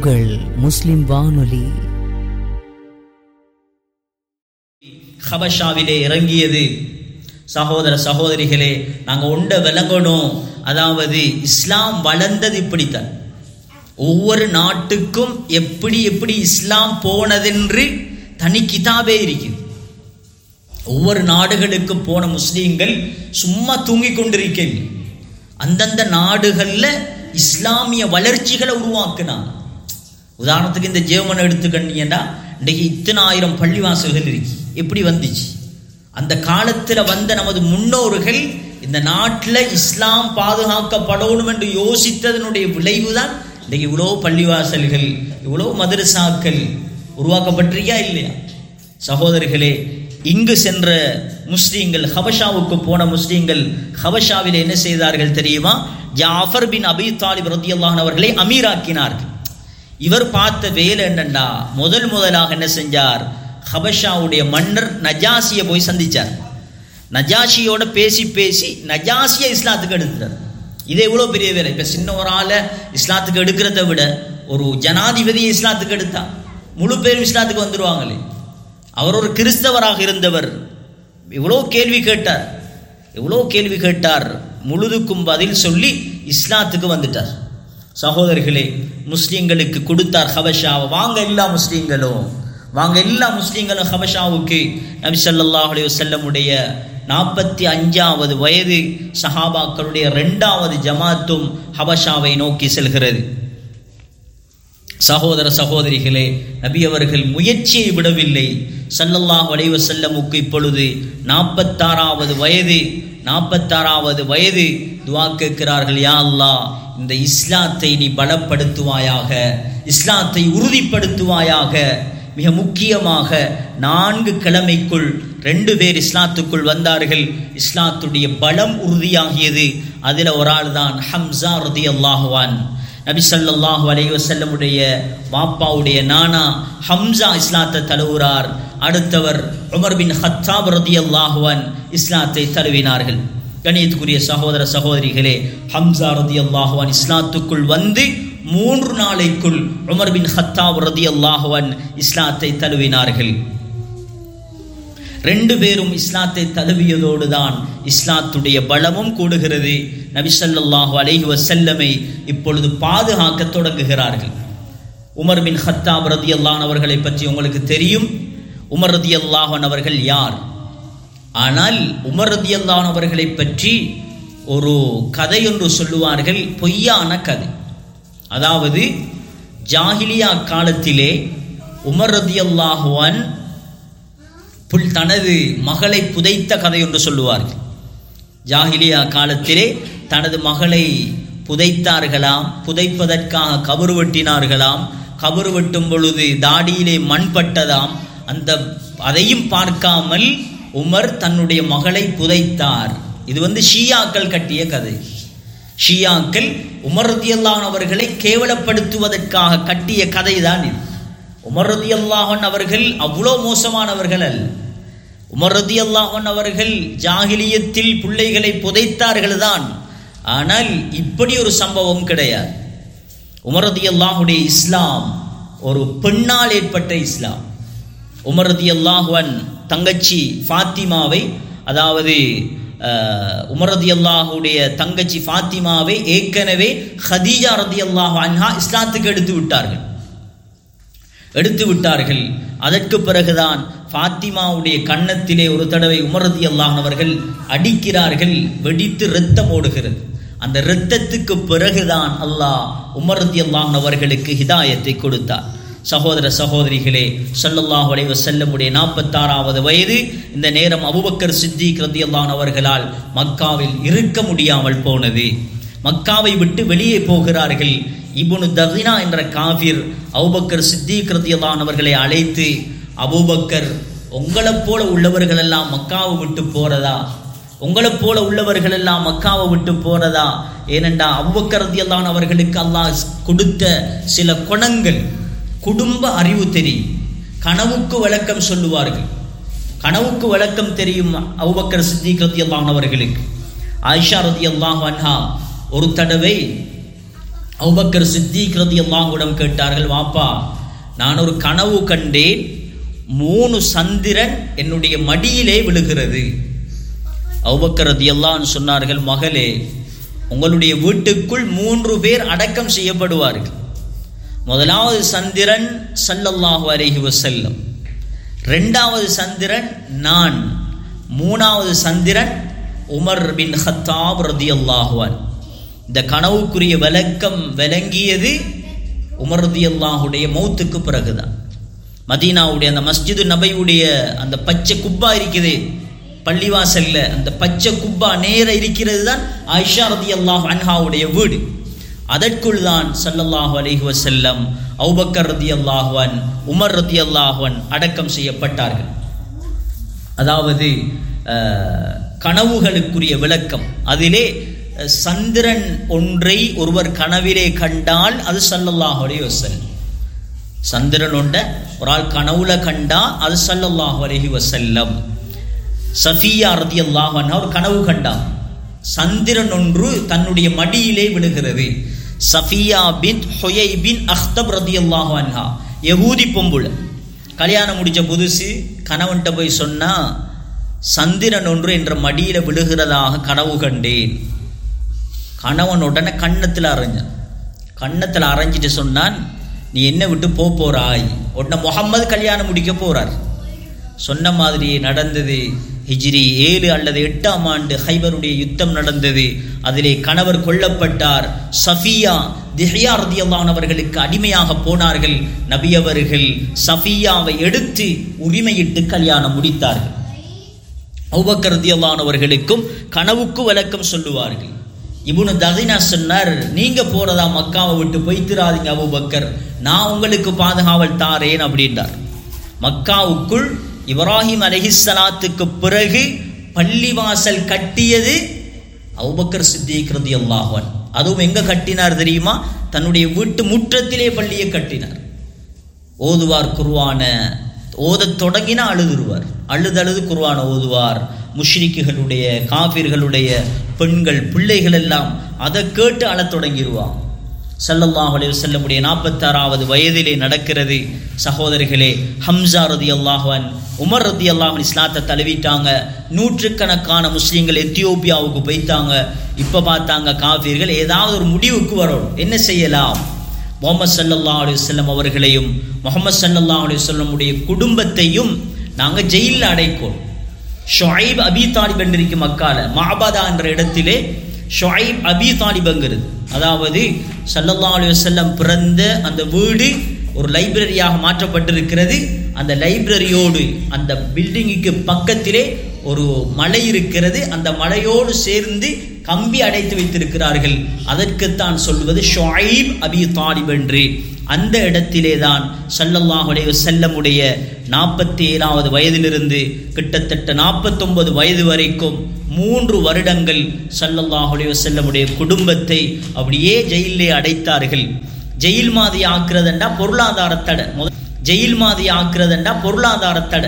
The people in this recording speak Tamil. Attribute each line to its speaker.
Speaker 1: உங்கள் முஸ்லிம் வானொலி
Speaker 2: ஹபஷாவிலே இறங்கியது சகோதர சகோதரிகளே நாங்கள் உண்ட விளங்கணும் அதாவது இஸ்லாம் வளர்ந்தது இப்படித்தான் ஒவ்வொரு நாட்டுக்கும் எப்படி எப்படி இஸ்லாம் போனதென்று தனி கிதாபே இருக்குது ஒவ்வொரு நாடுகளுக்கு போன முஸ்லீம்கள் சும்மா தூங்கிக் கொண்டிருக்கவில்லை அந்தந்த நாடுகளில் இஸ்லாமிய வளர்ச்சிகளை உருவாக்குனாங்க உதாரணத்துக்கு இந்த ஜெர்மன் எடுத்துக்கிட்டீங்கன்னா இன்றைக்கு இத்தனை ஆயிரம் பள்ளிவாசல்கள் இருக்கு எப்படி வந்துச்சு அந்த காலத்தில் வந்த நமது முன்னோர்கள் இந்த நாட்டில் இஸ்லாம் பாதுகாக்கப்படணும் என்று யோசித்ததனுடைய விளைவு தான் இன்றைக்கு இவ்வளோ பள்ளிவாசல்கள் இவ்வளோ மதரசாக்கள் உருவாக்கப்பட்டிருக்கியா இல்லையா சகோதரர்களே இங்கு சென்ற முஸ்லீம்கள் ஹபஷாவுக்கு போன முஸ்லீம்கள் ஹபஷாவில் என்ன செய்தார்கள் தெரியுமா ஜாஃபர் பின் அபி தாலிப் ரத்தியல்லான் அவர்களை அமீராக்கினார்கள் இவர் பார்த்த வேலை என்னண்டா முதல் முதலாக என்ன செஞ்சார் ஹபஷாவுடைய மன்னர் நஜாசியை போய் சந்திச்சார் நஜாஷியோட பேசி பேசி நஜாசியை இஸ்லாத்துக்கு எடுத்துட்டார் இது எவ்வளோ பெரிய வேலை இப்போ சின்ன ஒரு ஆளை இஸ்லாத்துக்கு எடுக்கிறத விட ஒரு ஜனாதிபதியை இஸ்லாத்துக்கு எடுத்தா முழு பேரும் இஸ்லாத்துக்கு வந்துடுவாங்களே அவர் ஒரு கிறிஸ்தவராக இருந்தவர் எவ்வளோ கேள்வி கேட்டார் எவ்வளோ கேள்வி கேட்டார் முழுதுக்கும் பதில் சொல்லி இஸ்லாத்துக்கு வந்துட்டார் சகோதரர்களே முஸ்லீம்களுக்கு கொடுத்தார் ஹபஷாவை வாங்க எல்லா முஸ்லீம்களும் வாங்க எல்லா முஸ்லீம்களும் ஹபஷாவுக்கு நபி ஸல்லல்லாஹு அலைஹி வஸல்லமுடைய நாற்பத்தி அஞ்சாவது வயது சஹாபாக்களுடைய ரெண்டாவது ஜமாத்தும் ஹபஷாவை நோக்கி செல்கிறது சகோதர சகோதரிகளே நபி அவர்கள் முயற்சியை விடவில்லை சல்லல்லாஹு அலைஹி வஸல்லமுக்கு இப்பொழுது நாற்பத்தாறாவது வயது நாற்பத்தாறாவது வயது துவா கேட்கிறார்கள் யா அல்லாஹ் இந்த இஸ்லாத்தை நீ பலப்படுத்துவாயாக இஸ்லாத்தை உறுதிப்படுத்துவாயாக மிக முக்கியமாக நான்கு கிழமைக்குள் ரெண்டு பேர் இஸ்லாத்துக்குள் வந்தார்கள் இஸ்லாத்துடைய பலம் உறுதியாகியது அதில் ஒரு ஆள் தான் ஹம்சா ரதி அல்லாஹுவான் நபி ஸல்லல்லாஹு அலைஹி வஸல்லமுடைய வாப்பாவுடைய நானா ஹம்சா இஸ்லாத்தை தழுவுறார் அடுத்தவர் உமர் பின் ஹத்தாப் ரதியல்லாஹுவன் இஸ்லாத்தை தழுவினார்கள் கணியத்துக்குரிய சகோதர சகோதரிகளே ஹம்சா ரதியல்லாஹுவன் இஸ்லாத்துக்குள் வந்து மூன்று நாளைக்குள் உமர் பின் ஹத்தாப் ரதியல்லாஹுவன் இஸ்லாத்தை தழுவினார்கள் ரெண்டு பேரும் இஸ்லாத்தை தழுவியதோடு தான் இஸ்லாத்துடைய பலமும் கூடுகிறது நபிசல்லாஹு அலைஹி வசல்லமை இப்பொழுது பாதுகாக்க தொடங்குகிறார்கள் உமர் பின் ஹத்தாப் ரதி அல்லான் அவர்களை பற்றி உங்களுக்கு தெரியும் உமர் ரதி அல்லாஹன் அவர்கள் யார் ஆனால் உமர் ரதி அல்லான் அவர்களை பற்றி ஒரு கதை ஒன்று சொல்லுவார்கள் பொய்யான கதை அதாவது ஜாகிலியா காலத்திலே உமர் ரதி அல்லாஹுவான் புல் தனது மகளை புதைத்த கதை என்று சொல்லுவார்கள் ஜாகிலியா காலத்திலே தனது மகளை புதைத்தார்களாம் புதைப்பதற்காக கபறு வெட்டினார்களாம் கபறு வெட்டும் பொழுது தாடியிலே மண் பட்டதாம் அந்த அதையும் பார்க்காமல் உமர் தன்னுடைய மகளை புதைத்தார் இது வந்து ஷியாக்கள் கட்டிய கதை ஷியாக்கள் உமர் ரதியல்லான் அவர்களை கேவலப்படுத்துவதற்காக கட்டிய கதை தான் இது உமர் ரதி அல்லாஹன் அவர்கள் அவ்வளோ மோசமானவர்கள் அல்ல உமர் ரதி அல்லாஹன் அவர்கள் ஜாகிலியத்தில் பிள்ளைகளை புதைத்தார்கள் தான் ஆனால் இப்படி ஒரு சம்பவம் கிடையாது உமர் ரதி அல்லாஹுடைய இஸ்லாம் ஒரு பெண்ணால் ஏற்பட்ட இஸ்லாம் உமர் ரதி அல்லாஹுவன் தங்கச்சி ஃபாத்திமாவை அதாவது உமர் ரதி அல்லாஹுடைய தங்கச்சி ஃபாத்திமாவை ஏற்கனவே ஹதீஜா ரதி அல்லாஹு அன்ஹா இஸ்லாத்துக்கு எடுத்து விட்டார்கள் எடுத்து விட்டார்கள் அதற்கு பிறகுதான் ஃபாத்திமாவுடைய கன்னத்திலே ஒரு தடவை உமரதி அல்லாஹ் அவர்கள் அடிக்கிறார்கள் வெடித்து இரத்தம் ஓடுகிறது அந்த இரத்தத்துக்கு பிறகுதான் அல்லாஹ் உமரதி அல்லாஹ் அவர்களுக்கு ஹிதாயத்தை கொடுத்தார் சகோதர சகோதரிகளே சல்லல்லாஹ் அலைவ செல்லமுடைய நாற்பத்தாறாவது வயது இந்த நேரம் அபுபக்கர் சித்திக் ரதி அல்லான் அவர்களால் மக்காவில் இருக்க முடியாமல் போனது மக்காவை விட்டு வெளியே போகிறார்கள் இபுனு தகினா என்ற காவிர் அபுபக்கர் சித்திக் ரதியல்லான் அவர்களை அழைத்து அபுபக்கர் உங்களைப் போல உள்ளவர்கள் எல்லாம் மக்காவை விட்டு போறதா உங்களைப் போல உள்ளவர்கள் எல்லாம் மக்காவை விட்டு போறதா ஏனென்றா அபுபக்கர் ரதியல்லான் அவர்களுக்கு அல்லாஹ் கொடுத்த சில குணங்கள் குடும்ப அறிவு தெரியும் கனவுக்கு விளக்கம் சொல்லுவார்கள் கனவுக்கு விளக்கம் தெரியும் அபுபக்கர் சித்திக் ரதியல்லான் அவர்களுக்கு ஆயிஷா ரதியல்லாஹ் அன்ஹா ஒரு தடவை அவுபக்கர் சித்திக் ரதியல்லாஹுவிடம் கேட்டார்கள் வாப்பா நான் ஒரு கனவு கண்டேன் மூணு சந்திரன் என்னுடைய மடியிலே விழுகிறது அவுபக்கர் ரதியல்லான்னு சொன்னார்கள் மகளே உங்களுடைய வீட்டுக்குள் மூன்று பேர் அடக்கம் செய்யப்படுவார்கள் முதலாவது சந்திரன் சல்லல்லாஹு அலைஹி வஸல்லம் ரெண்டாவது சந்திரன் நான் மூணாவது சந்திரன் உமர் பின் ஹத்தாப் ரதியல்லாஹுவான் இந்த கனவுக்குரிய விளக்கம் விளங்கியது உமர் ரதியல்லாஹுடைய மௌத்துக்கு பிறகுதான் மதீனாவுடைய அந்த மஸ்ஜிது நபையுடைய அந்த பச்சை குப்பா இருக்குது பள்ளிவாசல்ல அந்த பச்சை குப்பா நேர இருக்கிறது தான் ஆயிஷா ரதி அல்லாஹ் அன்ஹாவுடைய வீடு அதற்குள் தான் சல்லல்லாஹு அலைஹி வஸல்லம் அவுபக்கர் ரதி அல்லாஹ்வன் உமர் ரதி அல்லாஹ்வன் அடக்கம் செய்யப்பட்டார்கள் அதாவது அஹ், கனவுகளுக்குரிய விளக்கம் அதிலே அஹ், சந்திரன் ஒன்றை ஒருவர் கனவிலே கண்டால் அது சல்லல்லாஹு அலைஹி வஸல்லம் சந்திரன் ஒண்ட ஒரு ஆள் கனவுல கண்டா அது சல்லல்லாஹு அலைஹி வஸல்லம் சஃபியா ரதியல்லாஹு அன்ஹா ஒரு கனவு கண்டா சந்திரன் ஒன்று தன்னுடைய மடியிலே விழுகிறது சஃபியா பின் ஹொயை பின் அஹ்தப் ரதியல்லாஹு அன்ஹா யகூதி பொம்புல கல்யாணம் முடிச்ச புதுசு கணவன்கிட்ட போய் சொன்னா சந்திரன் ஒன்று என்ற மடியில விழுகிறதாக கனவு கண்டேன் கணவன் உடனே கன்னத்தில் அரைஞ்சான் கன்னத்தில் அரைஞ்சிட்டு சொன்னான் நீ என்ன விட்டு போ போறாய் உடனே முகம்மது கல்யாணம் முடிக்க போறார் சொன்ன மாதிரியே நடந்தது ஹிஜ்ரி ஏழு அல்லது எட்டாம் ஆண்டு ஹைபருடைய யுத்தம் நடந்தது அதிலே கணவர் கொல்லப்பட்டார் சஃபியா திஹ்யா ரதியல்லான் அவர்களுக்கு அடிமையாக போனார்கள் நபி அவர்கள் சஃபியாவை எடுத்து உரிமையிட்டு கல்யாணம் முடித்தார்கள் அவுபக்கர் ரதியல்லான் அவர்களுக்கும் கனவுக்கு விளக்கம் சொல்லுவார்கள் இப்னு தகினா சொன்னார் நீங்க போறதா மக்காவை விட்டு போய்த்திராதீங்க அபூபக்கர் நான் உங்களுக்கு பாதுகாவல் தாரேன் அப்படின்றார் மக்காவுக்குள் இப்ராஹிம் அலைஹிஸ்ஸலாத்துக்கு பிறகு பள்ளிவாசல் கட்டியது அபூபக்கர் சித்திக் ரதியல்லாஹு அதுவும் எங்க கட்டினார் தெரியுமா தன்னுடைய வீட்டு முற்றத்திலே பள்ளியை கட்டினார் ஓதுவார் குர்வான ஓதத் தொடங்கினா அழுதுருவார் அழுது அழுது குர்வான ஓதுவார் முஷ்ரிக்குகளுடைய காபிர்களுடைய பெண்கள் பிள்ளைகள் எல்லாம் அதை கேட்டு அழத் தொடங்கிடுவான் ஸல்லல்லாஹு அலைஹி வஸல்லமுடைய நாற்பத்தாறாவது வயதிலே நடக்கிறது சகோதரிகளே ஹம்சா ரதி அல்லாஹன் உமர் ரதி அல்லாஹன் இஸ்லாத்தை தழுவிட்டாங்க நூற்றுக்கணக்கான முஸ்லீம்கள் எத்தியோப்பியாவுக்கு போய்த்தாங்க இப்போ பார்த்தாங்க காஃபிர்கள் ஏதாவது ஒரு முடிவுக்கு வரணும் என்ன செய்யலாம் முகமது சல்லல்லாஹு அலைஹி வஸல்லம் அவர்களையும் முகமது சல்லல்லாஹு அலைஹி வஸல்லமுடைய குடும்பத்தையும் நாங்கள் ஜெயிலில் அடைக்கோம் ஷொஐப் அபி தாலிப் என்றிருக்கும் மக்கால மாபாதா என்ற இடத்திலே ஷொஐப் அபி தாலிபங்கிறது அதாவது சல்லல்லாஹு அலைஹி வஸல்லம் பிறந்த அந்த வீடு ஒரு லைப்ரரியாக மாற்றப்பட்டிருக்கிறது அந்த லைப்ரரியோடு அந்த பில்டிங்குக்கு பக்கத்திலே ஒரு மலை இருக்கிறது அந்த மலையோடு சேர்ந்து கம்பி அடைத்து வைத்திருக்கிறார்கள் அதற்குத்தான் சொல்வது ஷொஐப் அபி தாலிப் என்று அந்த இடத்திலே தான் சல்லல்லாஹு அலைஹி வஸல்லமுடைய நாற்பத்தி ஏழாவது வயதிலிருந்து கிட்டத்தட்ட நாற்பத்தொன்பது வயது வரைக்கும் மூன்று வருடங்கள் சல்லல்லாஹு அலைஹி வஸல்லமுடைய குடும்பத்தை அப்படியே ஜெயிலே அடைத்தார்கள் ஜெயில் மாதிரி ஆக்குறதுண்டா பொருளாதார தடை முத- ஜெயில் மாதிரி ஆக்குறதுண்டா பொருளாதார தடை